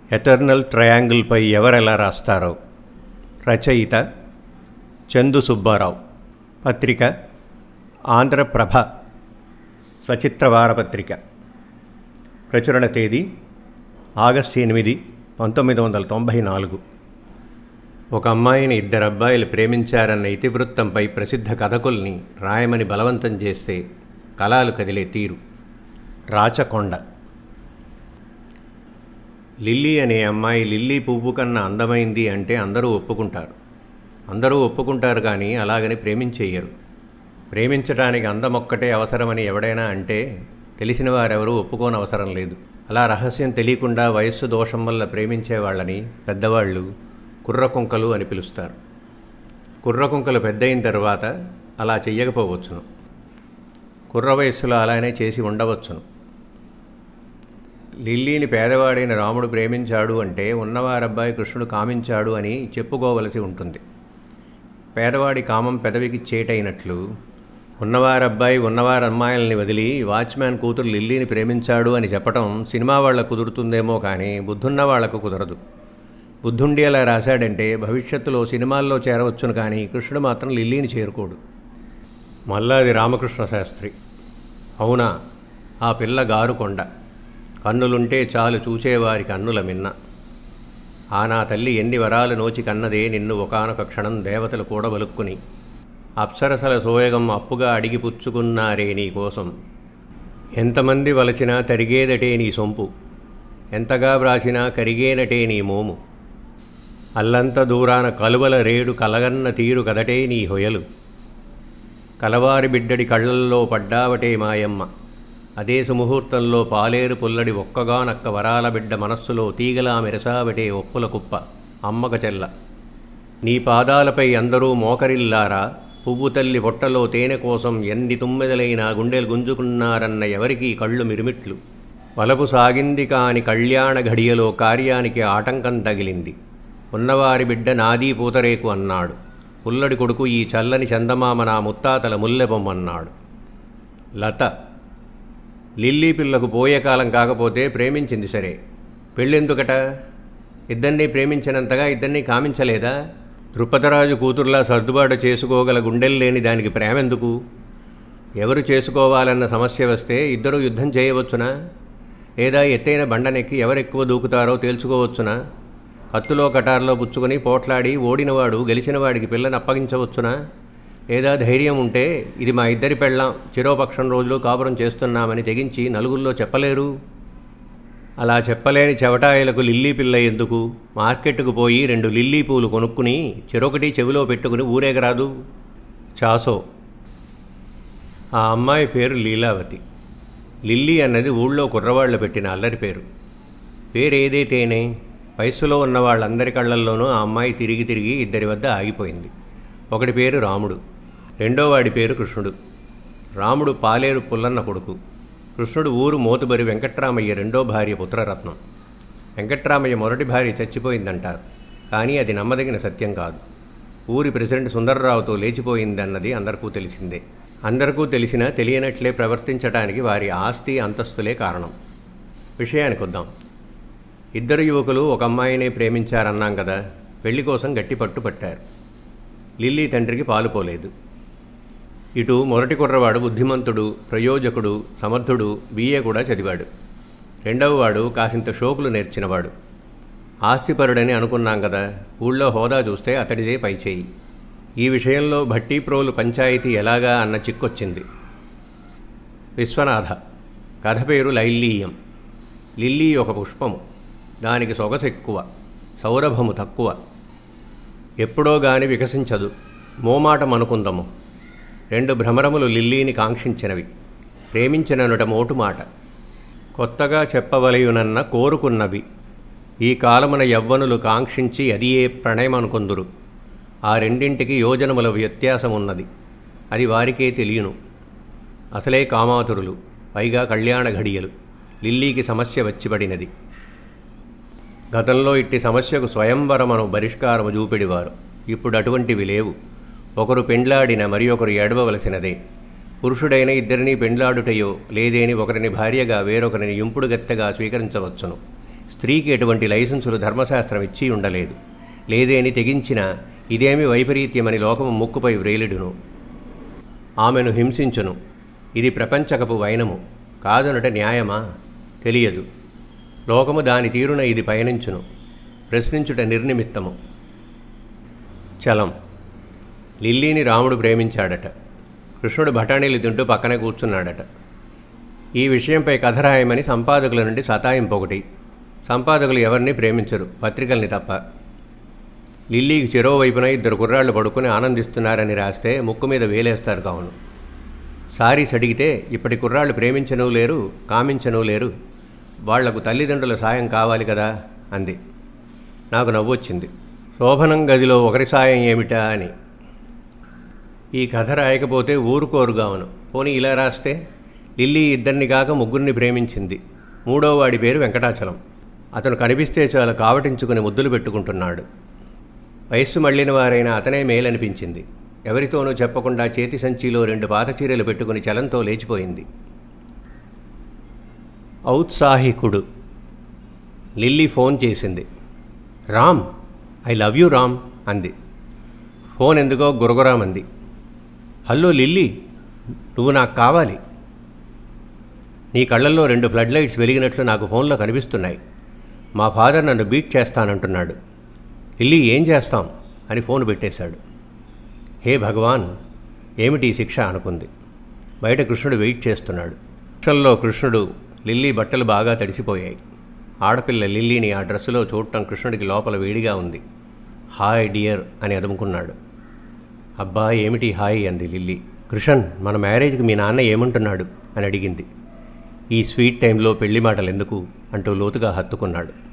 eternal ట్రయాంగిల్పై ఎవరెలా రాస్తారో రచయిత చందు సుబ్బారావు పత్రిక ఆంధ్రప్రభ సచిత్ర వారపత్రిక ప్రచురణ తేదీ ఆగస్టు ఎనిమిది పంతొమ్మిది వందల తొంభై నాలుగు ఒక అమ్మాయిని ఇద్దరు అబ్బాయిలు ప్రేమించారన్న ఇతివృత్తంపై ప్రసిద్ధ కథకుల్ని రాయమని బలవంతం చేస్తే కళాలు కదిలే తీరు రాచకొండ లిల్లీ అనే అమ్మాయి లిల్లీ పువ్వు కన్నా అందమైంది అంటే అందరూ ఒప్పుకుంటారు అందరూ ఒప్పుకుంటారు కానీ అలాగని ప్రేమించేయరు ప్రేమించడానికి అందమొక్కటే అవసరమని ఎవడైనా అంటే తెలిసిన వారెవరూ ఒప్పుకోని అవసరం లేదు అలా రహస్యం తెలియకుండా వయస్సు దోషం వల్ల ప్రేమించే వాళ్ళని పెద్దవాళ్ళు కుర్రకుంకలు అని పిలుస్తారు కుర్రకుంకలు పెద్దయిన తర్వాత అలా చెయ్యకపోవచ్చును కుర్ర వయస్సులో అలానే చేసి ఉండవచ్చును లిల్లీని పేదవాడైన రాముడు ప్రేమించాడు అంటే ఉన్నవారబ్బాయి కృష్ణుడు కామించాడు అని చెప్పుకోవలసి ఉంటుంది పేదవాడి కామం పెదవికి చేటైనట్లు ఉన్నవారబ్బాయి ఉన్నవారమ్మాయిల్ని వదిలి వాచ్మ్యాన్ కూతురు లిల్లీని ప్రేమించాడు అని చెప్పటం సినిమా వాళ్ళకు కుదురుతుందేమో కానీ బుద్ధున్న వాళ్లకు కుదరదు బుద్ధుండి అలా రాశాడంటే భవిష్యత్తులో సినిమాల్లో చేరవచ్చును కానీ కృష్ణుడు మాత్రం లిల్లీని చేరుకోడు మల్లాది రామకృష్ణ శాస్త్రి అవునా ఆ పిల్ల గారుకొండ కన్నులుంటే చాలు చూచేవారి కన్నుల మిన్న ఆ నా తల్లి ఎన్ని వరాలు నోచి కన్నదే నిన్ను ఒకానొక క్షణం దేవతలు కూడబలుక్కుని అప్సరసల సోయగం అప్పుగా అడిగి పుచ్చుకున్నారే నీ కోసం ఎంతమంది వలచినా తరిగేదటే నీ సొంపు ఎంతగా వ్రాసినా కరిగేనటే నీ మోము అల్లంత దూరాన కలువల రేడు కలగన్న తీరు కదటే నీ హొయలు కలవారి బిడ్డడి కళ్ళల్లో పడ్డావటే మాయమ్మ అదే సుముహూర్తంలో పాలేరు పుల్లడి ఒక్కగానక్క వరాల బిడ్డ మనస్సులో తీగలా మెరసావటే ఒప్పుల కుప్ప అమ్మక చెల్ల నీ పాదాలపై అందరూ మోకరిల్లారా పువ్వు తల్లి పొట్టలో తేనె కోసం ఎన్ని తుమ్మెదలైనా గుండెలు గుంజుకున్నారన్న ఎవరికీ కళ్ళు మిరుమిట్లు వలపు సాగింది కాని కళ్యాణ ఘడియలో కార్యానికి ఆటంకం తగిలింది ఉన్నవారి బిడ్డ నాదీ పూతరేకు అన్నాడు పుల్లడి కొడుకు ఈ చల్లని చందమామ నా ముత్తాతల ముల్లెబొమ్మన్నాడు లత లిల్లీ పిల్లకు పోయే కాలం కాకపోతే ప్రేమించింది సరే పెళ్ళెందుకట ఇద్దరినీ ప్రేమించినంతగా ఇద్దరినీ కామించలేదా దృపదరాజు కూతుర్లా సర్దుబాటు చేసుకోగల గుండెల్లేని దానికి ప్రేమెందుకు ఎవరు చేసుకోవాలన్న సమస్య వస్తే ఇద్దరు యుద్ధం చేయవచ్చునా లేదా ఎత్తైన బండనెక్కి ఎవరెక్కువ దూకుతారో తేల్చుకోవచ్చునా కత్తులో కటార్లో పుచ్చుకొని పోట్లాడి ఓడినవాడు గెలిచినవాడికి పిల్లని అప్పగించవచ్చునా లేదా ధైర్యం ఉంటే ఇది మా ఇద్దరి పెళ్ళాం చిరోపక్షం రోజులు కాపురం చేస్తున్నామని తెగించి నలుగురిలో చెప్పలేరు అలా చెప్పలేని చెవటాయిలకు లిల్లీ పిల్ల ఎందుకు మార్కెట్కు పోయి రెండు లిల్లీ పూలు కొనుక్కుని చెరొకటి చెవిలో పెట్టుకుని ఊరేగరాదు చాసో ఆ అమ్మాయి పేరు లీలావతి లిల్లీ అన్నది ఊళ్ళో కుర్రవాళ్ళు పెట్టిన అల్లరి పేరు పేరు ఏదైతేనే వయస్సులో ఉన్న వాళ్ళందరి కళ్ళల్లోనూ ఆ అమ్మాయి తిరిగి తిరిగి ఇద్దరి వద్ద ఆగిపోయింది ఒకటి పేరు రాముడు రెండో వాడి పేరు కృష్ణుడు రాముడు పాలేరు పుల్లన్న కొడుకు కృష్ణుడు ఊరు మోతుబరి వెంకట్రామయ్య రెండో భార్య పుత్రరత్నం వెంకట్రామయ్య మొదటి భార్య చచ్చిపోయిందంటారు కానీ అది నమ్మదగిన సత్యం కాదు ఊరి ప్రెసిడెంట్ సుందర్రావుతో లేచిపోయిందన్నది అందరికీ తెలిసిందే అందరికీ తెలిసినా తెలియనట్లే ప్రవర్తించడానికి వారి ఆస్తి అంతస్తులే కారణం విషయానికి వద్దాం ఇద్దరు యువకులు ఒక అమ్మాయినే ప్రేమించారన్నాం కదా పెళ్లి కోసం గట్టి పట్టు పట్టారు లిల్లీ తండ్రికి పాలుపోలేదు ఇటు మొదటి కుర్రవాడు బుద్ధిమంతుడు ప్రయోజకుడు సమర్థుడు బీఏ కూడా చదివాడు రెండవ వాడు కాసింత షోకులు నేర్చినవాడు ఆస్తిపరుడని అనుకున్నాం కదా ఊళ్ళో హోదా చూస్తే అతడిదే పైచేయి ఈ విషయంలో భట్టీప్రోలు పంచాయతీ ఎలాగా అన్న చిక్కొచ్చింది విశ్వనాథ కథ పేరు లైల్లీయం లిల్లీ ఒక పుష్పము దానికి సొగసు ఎక్కువ సౌరభము తక్కువ ఎప్పుడో గాని వికసించదు మోమాటం అనుకుందము రెండు భ్రమరములు లిల్లీని కాంక్షించినవి ప్రేమించిననుట మోటు మాట కొత్తగా చెప్పవలయునన్న కోరుకున్నవి ఈ కాలమున యవ్వనులు కాంక్షించి అది ఏ ప్రణయమనుకొందురు ఆ రెండింటికి యోజనముల వ్యత్యాసమున్నది అది వారికే తెలియను అసలే కామాతురులు పైగా కళ్యాణ ఘడియలు లిల్లీకి సమస్య వచ్చిపడినది గతంలో ఇట్టి సమస్యకు స్వయంవరమను పరిష్కారము చూపెడివారు ఇప్పుడు అటువంటివి లేవు ఒకరు పెండ్లాడిన మరి ఒకరు ఏడవవలసినదే పురుషుడైన ఇద్దరిని పెండ్లాడుటయో లేదేని ఒకరిని భార్యగా వేరొకరిని ఇంపుడు గత్తెగా స్వీకరించవచ్చును స్త్రీకి ఎటువంటి లైసెన్సులు ధర్మశాస్త్రం ఇచ్చి ఉండలేదు లేదేని తెగించిన ఇదేమి వైపరీత్యమని లోకము ముక్కుపై వ్రేలిడును ఆమెను హింసించును ఇది ప్రపంచకపు వైనము కాదనట న్యాయమా తెలియదు లోకము దాని తీరున ఇది పయనించును ప్రశ్నించుట నిర్నిమిత్తము చలం లిల్లీని రాముడు ప్రేమించాడట కృష్ణుడు బఠానీలు తింటూ పక్కనే కూర్చున్నాడట ఈ విషయంపై కథ రాయమని సంపాదకుల నుండి సతాయింపు ఒకటి సంపాదకులు ఎవరిని ప్రేమించరు పత్రికల్ని తప్ప లిల్లీకి చెరో వైపున ఇద్దరు కుర్రాళ్ళు పడుకుని ఆనందిస్తున్నారని రాస్తే ముక్కు మీద వేలేస్తారు కావును సారీస్ అడిగితే ఇప్పటి కుర్రాళ్ళు ప్రేమించను లేరు కామించను లేరు వాళ్లకు తల్లిదండ్రుల సాయం కావాలి కదా అంది నాకు నవ్వొచ్చింది శోభనం గదిలో ఒకరి సాయం ఏమిటా అని ఈ కథ రాయకపోతే ఊరుకోరుగావును పోనీ ఇలా రాస్తే లిల్లీ ఇద్దరిని కాక ముగ్గురిని ప్రేమించింది మూడో వాడి పేరు వెంకటాచలం అతను కనిపిస్తే చాలా కావటించుకుని ముద్దులు పెట్టుకుంటున్నాడు వయస్సు మళ్ళిన వారైన అతనే మేలనిపించింది ఎవరితోనూ చెప్పకుండా చేతి సంచిలో రెండు పాత చీరలు పెట్టుకుని చలంతో లేచిపోయింది ఔత్సాహికుడు లిల్లీ ఫోన్ చేసింది Ram I love you Ram అంది ఫోన్ ఎందుకో గురగురామంది హలో లిల్లీ నువ్వు నాకు కావాలి నీ కళ్ళల్లో రెండు ఫ్లడ్ లైట్స్ వెలిగినట్లు నాకు ఫోన్లో కనిపిస్తున్నాయి మా ఫాదర్ నన్ను బీట్ చేస్తానంటున్నాడు లిల్లీ ఏం చేస్తాం అని ఫోన్ పెట్టేశాడు హే భగవాన్ ఏమిటి ఈ శిక్ష అనుకుంది బయట కృష్ణుడు వెయిట్ చేస్తున్నాడు క్షణంలో కృష్ణుడు లిల్లీ బట్టలు బాగా తడిసిపోయాయి ఆడపిల్ల లిల్లీని ఆ డ్రెస్సులో చూడటం కృష్ణుడికి లోపల వేడిగా ఉంది హాయ్ డియర్ అని అదుముకున్నాడు అబ్బా ఏమిటి హాయ్ అంది లిల్లీ కృషన్ మన మ్యారేజ్కి మీ నాన్న ఏమంటున్నాడు అని అడిగింది ఈ స్వీట్ టైంలో పెళ్లి మాటలు ఎందుకు అంటూ లోతుగా హత్తుకున్నాడు